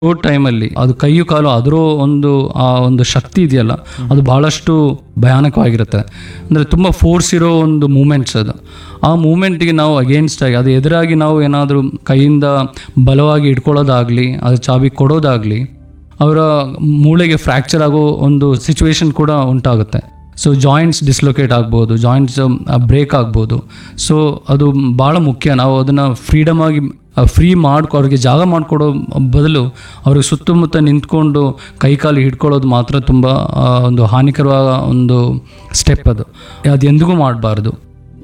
ಟೈಮಲ್ಲಿ ಅದು ಕೈಯು ಕಾಲು ಅದರ ಒಂದು ಆ ಒಂದು ಶಕ್ತಿ ಇದೆಯಲ್ಲ ಅದು ಬಹಳಷ್ಟು ಭಯಾನಕವಾಗಿರುತ್ತೆ ಅಂದರೆ ತುಂಬ ಫೋರ್ಸ್ ಇರೋ ಒಂದು ಮೂಮೆಂಟ್ಸ್ ಅದು ಆ ಮೂಮೆಂಟ್ಗೆ ನಾವು ಅಗೇನ್ಸ್ಟ್ ಆಗಿ ಅದು ಎದುರಾಗಿ ನಾವು ಏನಾದರೂ ಕೈಯಿಂದ ಬಲವಾಗಿ ಇಟ್ಕೊಳ್ಳೋದಾಗಲಿ ಅದು ಚಾಬಿ ಕೊಡೋದಾಗಲಿ ಅವರ ಮೂಳೆಗೆ ಫ್ರ್ಯಾಕ್ಚರ್ ಆಗೋ ಒಂದು ಸಿಚುವೇಶನ್ ಕೂಡ ಉಂಟಾಗುತ್ತೆ ಸೊ ಜಾಯಿಂಟ್ಸ್ ಡಿಸ್ಲೊಕೇಟ್ ಆಗ್ಬೋದು ಜಾಯಿಂಟ್ಸ್ ಬ್ರೇಕ್ ಆಗ್ಬೋದು ಸೊ ಅದು ಭಾಳ ಮುಖ್ಯ ನಾವು ಅದನ್ನು ಫ್ರೀಡಮ್ ಆಗಿ ಫ್ರೀ ಮಾಡ್ಕೊ ಅವ್ರಿಗೆ ಜಾಗ ಮಾಡಿಕೊಡೋ ಬದಲು ಅವ್ರಿಗೆ ಸುತ್ತಮುತ್ತ ನಿಂತ್ಕೊಂಡು ಕೈಕಾಲು ಹಿಡ್ಕೊಳ್ಳೋದು ಮಾತ್ರ ತುಂಬ ಆ, ಒಂದು ಹಾನಿಕರವಾದ ಒಂದು ಸ್ಟೆಪ್ ಅದು ಅದು ಎಂದಿಗೂ ಮಾಡಬಾರ್ದು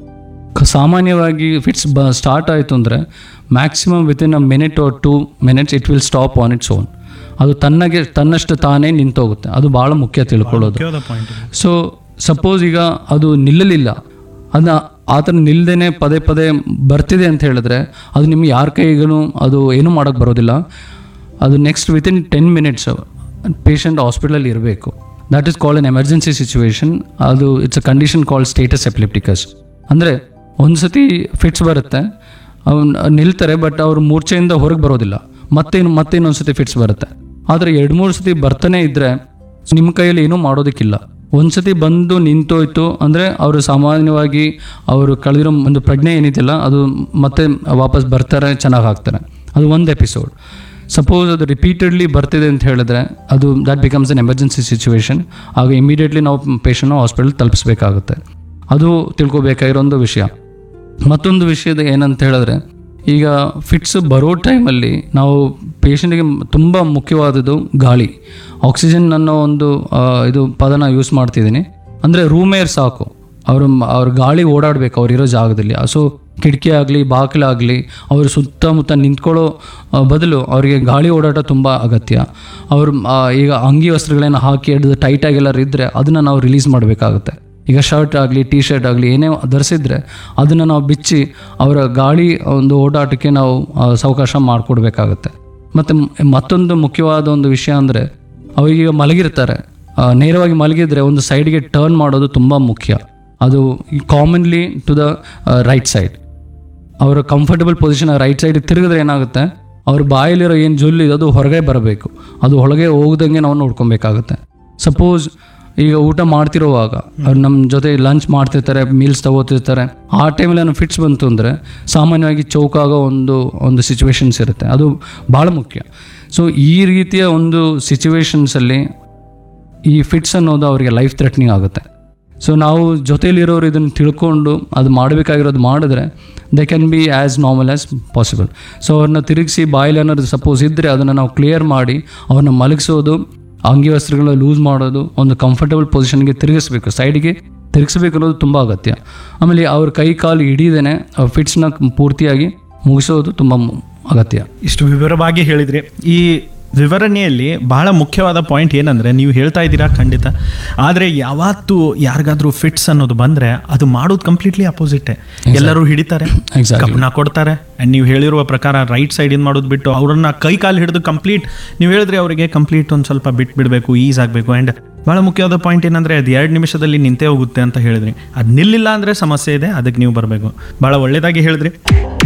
ಕ- ಸಾಮಾನ್ಯವಾಗಿ ಫಿಟ್ಸ್ ಬ ಸ್ಟಾರ್ಟ್ ಆಯಿತು ಅಂದರೆ maximum within a minute or two minutes it will stop on its own ಅದು ತನ್ನಗೆ ತನ್ನಷ್ಟು ತಾನೇ ನಿಂತೋಗುತ್ತೆ ಅದು ಭಾಳ ಮುಖ್ಯ ತಿಳ್ಕೊಳ್ಳೋದು ಮುಖ್ಯವಾದ ಪಾಯಿಂಟ್ ಸೊ ಸಪೋಸ್ ಈಗ ಅದು ನಿಲ್ಲಲಿಲ್ಲ ಅದನ್ನ ಆ ಥರ ನಿಲ್ಲದೇನೆ ಪದೇ ಪದೇ ಬರ್ತಿದೆ ಅಂತ ಹೇಳಿದ್ರೆ ಅದು ನಿಮ್ಗೆ ಯಾರ ಕೈಗೂ ಅದು ಏನೂ ಮಾಡೋಕ್ಕೆ ಬರೋದಿಲ್ಲ ಅದು next within ten minutes patient ಹಾಸ್ಪಿಟಲಲ್ಲಿ ಇರಬೇಕು that is call an emergency situation ಅದು it's a condition call status epilepticus ಅಂದರೆ ಒಂದು ಸತಿ ಫಿಟ್ಸ್ ಬರುತ್ತೆ ಅವ್ನು ನಿಲ್ತಾರೆ ಬಟ್ ಅವ್ರು ಮೂರ್ಛೆಯಿಂದ ಹೊರಗೆ ಬರೋದಿಲ್ಲ ಮತ್ತೇನು ಮತ್ತೇನೊಂದು ಸತಿ ಫಿಟ್ಸ್ ಬರುತ್ತೆ ಆದರೆ ಎರಡು ಮೂರು ಸತಿ ಬರ್ತಾನೆ ಇದ್ದರೆ ನಿಮ್ಮ ಕೈಯಲ್ಲಿ ಏನೂ ಮಾಡೋದಕ್ಕಿಲ್ಲ ಒಂದ್ಸತಿ ಬಂದು ನಿಂತೋಯ್ತು ಅಂದರೆ ಅವರು ಸಾಮಾನ್ಯವಾಗಿ ಅವರು ಕಳೆದಿರೋ ಒಂದು ಪ್ರಜ್ಞೆ ಏನಿದೆಯಲ್ಲ ಅದು ಮತ್ತೆ ವಾಪಸ್ ಬರ್ತಾರೆ ಚೆನ್ನಾಗಿ ಆಗ್ತಾರೆ ಅದು ಒಂದು ಎಪಿಸೋಡ್ ಸಪೋಸ್ ಅದು ರಿಪೀಟೆಡ್ಲಿ ಬರ್ತಿದೆ ಅಂತ ಹೇಳಿದ್ರೆ ಅದು that becomes an emergency situation ಆಗ ಇಮಿಡಿಯೇಟ್ಲಿ ನಾವು ಪೇಷಂಟ್ನ ಹಾಸ್ಪಿಟಲ್ ತಲುಪಿಸ್ಬೇಕಾಗುತ್ತೆ ಅದು ತಿಳ್ಕೊಬೇಕಾಗಿರೋ ಒಂದು ವಿಷಯ ಮತ್ತೊಂದು ವಿಷಯದ ಏನಂತ ಹೇಳಿದ್ರೆ ಈಗ ಫಿಟ್ಸ್ ಬರೋ ಟೈಮಲ್ಲಿ ನಾವು ಪೇಷಂಟಿಗೆ ತುಂಬ ಮುಖ್ಯವಾದದ್ದು ಗಾಳಿ ಆಕ್ಸಿಜನ್ ಅನ್ನೋ ಒಂದು ಆ, ಇದು ಪದನ ಯೂಸ್ ಮಾಡ್ತಿದ್ದೀನಿ ಅಂದರೆ ರೂಮ್ ಏರ್ ಸಾಕು ಅವರು ಅವ್ರ ಗಾಳಿ ಓಡಾಡಬೇಕು ಅವ್ರು ಇರೋ ಜಾಗದಲ್ಲಿ ಸೊ ಕಿಟಕಿ ಆಗಲಿ ಬಾಗಿಲಾಗಲಿ ಅವರು ಸುತ್ತಮುತ್ತ ನಿಂತ್ಕೊಳ್ಳೋ ಆ, ಬದಲು ಅವರಿಗೆ ಗಾಳಿ ಓಡಾಟ ತುಂಬ ಅಗತ್ಯ ಅವರು ಆ, ಈಗ ಅಂಗಿ ವಸ್ತ್ರಗಳೇನು ಹಾಕಿ ಹಿಡಿದು ಟೈಟಾಗಿ ಎಲ್ಲರೂ ಇದ್ದರೆ ಅದನ್ನು ನಾವು ರಿಲೀಸ್ ಮಾಡಬೇಕಾಗುತ್ತೆ ಈಗ ಶರ್ಟ್ ಆಗಲಿ ಟಿ ಶರ್ಟ್ ಆಗಲಿ ಏನೇ ಧರಿಸಿದ್ರೆ ಅದನ್ನು ನಾವು ಬಿಚ್ಚಿ ಅವರ ಗಾಳಿ ಒಂದು ಓಡಾಟಕ್ಕೆ ನಾವು ಆ, ಸಾವಕಾಶ ಮಾಡಿಕೊಡ್ಬೇಕಾಗತ್ತೆ ಮತ್ತು ಮತ್ತೊಂದು ಮುಖ್ಯವಾದ ಒಂದು ವಿಷಯ ಅಂದರೆ ಅವರೀಗ ಮಲಗಿರ್ತಾರೆ ಆ, ನೇರವಾಗಿ ಮಲಗಿದ್ರೆ ಒಂದು ಸೈಡ್ಗೆ ಟರ್ನ್ ಮಾಡೋದು ತುಂಬ ಮುಖ್ಯ ಅದು commonly to the right side ಅವರ ಕಂಫರ್ಟಬಲ್ ಪೊಸಿಷನ್ ರೈಟ್ ಸೈಡ್ ತಿರುಗಿದ್ರೆ ಏನಾಗುತ್ತೆ ಅವ್ರ ಬಾಯಲ್ಲಿರೋ ಏನು ಜೊಲ್ಲಿದೆ ಅದು ಹೊರಗೆ ಬರಬೇಕು ಅದು ಒಳಗೆ ಹೋಗ್ದಂಗೆ ನಾವು ನೋಡ್ಕೊಬೇಕಾಗುತ್ತೆ ಸಪೋಸ್ ಈಗ ಊಟ ಮಾಡ್ತಿರುವಾಗ ಅವ್ರು ನಮ್ಮ ಜೊತೆ ಲಂಚ್ ಮಾಡ್ತಿರ್ತಾರೆ ಮೀಲ್ಸ್ ತಗೋತಿರ್ತಾರೆ ಆ ಟೈಮಲ್ಲಿ ಏನೋ ಫಿಟ್ಸ್ ಬಂತು ಅಂದರೆ ಸಾಮಾನ್ಯವಾಗಿ ಚೌಕಾಗೋ ಒಂದು ಒಂದು ಸಿಚುವೇಶನ್ಸ್ ಇರುತ್ತೆ ಅದು ಭಾಳ ಮುಖ್ಯ ಸೊ ಈ ರೀತಿಯ ಒಂದು ಸಿಚುವೇಶನ್ಸಲ್ಲಿ ಈ ಫಿಟ್ಸ್ ಅನ್ನೋದು ಅವರಿಗೆ ಲೈಫ್ ಥ್ರೆಟ್ನಿಂಗ್ ಆಗುತ್ತೆ ಸೊ ನಾವು ಜೊತೆಲಿರೋರು ಇದನ್ನು ತಿಳ್ಕೊಂಡು ಅದು ಮಾಡಬೇಕಾಗಿರೋದು ಮಾಡಿದ್ರೆ they can be as normal as possible so ಅವ್ರನ್ನ ತಿರುಗಿಸಿ ಬಾಯಲ್ಲಿ ಅನ್ನೋದು ಸಪೋಸ್ ಇದ್ದರೆ ಅದನ್ನು ನಾವು ಕ್ಲಿಯರ್ ಮಾಡಿ ಅವ್ರನ್ನ ಮಲಗಿಸೋದು ಅಂಗಿ ವಸ್ತ್ರಗಳನ್ನ ಲೂಸ್ ಮಾಡೋದು ಒಂದು ಕಂಫರ್ಟಬಲ್ ಪೊಸಿಷನ್ಗೆ ತಿರುಗಿಸ್ಬೇಕು ಸೈಡ್ಗೆ ತಿರುಗಿಸ್ಬೇಕು ಅನ್ನೋದು ತುಂಬ ಅಗತ್ಯ ಆಮೇಲೆ ಅವ್ರ ಕೈ ಕಾಲು ಹಿಡಿದೇನೆ ಫಿಟ್ಸ್ನ ಪೂರ್ತಿಯಾಗಿ ಮುಗಿಸೋದು ತುಂಬ ಮು- ಅಗತ್ಯ ಇಷ್ಟು ವಿವರವಾಗಿ ಹೇಳಿದ್ರಿ ಈ ವಿವರಣೆಯಲ್ಲಿ ಬಹಳ ಮುಖ್ಯವಾದ ಪಾಯಿಂಟ್ ಏನಂದ್ರೆ ನೀವು ಹೇಳ್ತಾ ಇದ್ದೀರಾ ಖಂಡಿತ ಆದರೆ ಯಾವತ್ತು ಯಾರಿಗಾದ್ರೂ ಫಿಟ್ಸ್ ಅನ್ನೋದು ಬಂದ್ರೆ ಅದು ಮಾಡೋದು ಕಂಪ್ಲೀಟ್ಲಿ ಅಪೋಸಿಟ್ ಎಲ್ಲರೂ ಹಿಡಿತಾರೆ Exactly. ಕಪ್ಪನ ಕೊಡ್ತಾರೆ ಅಂಡ್ ನೀವು ಹೇಳಿರುವ ಪ್ರಕಾರ ರೈಟ್ ಸೈಡ್ ಇಂದ ಮಾಡೋದು ಬಿಟ್ಟು ಅವ್ರನ್ನ ಕೈ ಕಾಲು ಹಿಡಿದು ಕಂಪ್ಲೀಟ್ ನೀವು ಹೇಳಿದ್ರೆ ಅವರಿಗೆ ಕಂಪ್ಲೀಟ್ ಒಂದು ಸ್ವಲ್ಪ ಬಿಟ್ಟು ಬಿಡಬೇಕು ಈಸ್ ಆಗಬೇಕು ಆ್ಯಂಡ್ ಭಾಳ ಮುಖ್ಯವಾದ ಪಾಯಿಂಟ್ ಏನಂದ್ರೆ ಅದು ಎರಡು ನಿಮಿಷದಲ್ಲಿ ನಿಂತೇ ಹೋಗುತ್ತೆ ಅಂತ ಹೇಳಿದ್ರಿ ಅದು ನಿಲ್ಲಿಲ್ಲ ಅಂದ್ರೆ ಸಮಸ್ಯೆ ಇದೆ ಅದಕ್ಕೆ ನೀವು ಬರಬೇಕು ಭಾಳ ಒಳ್ಳೇದಾಗಿ ಹೇಳಿದ್ರಿ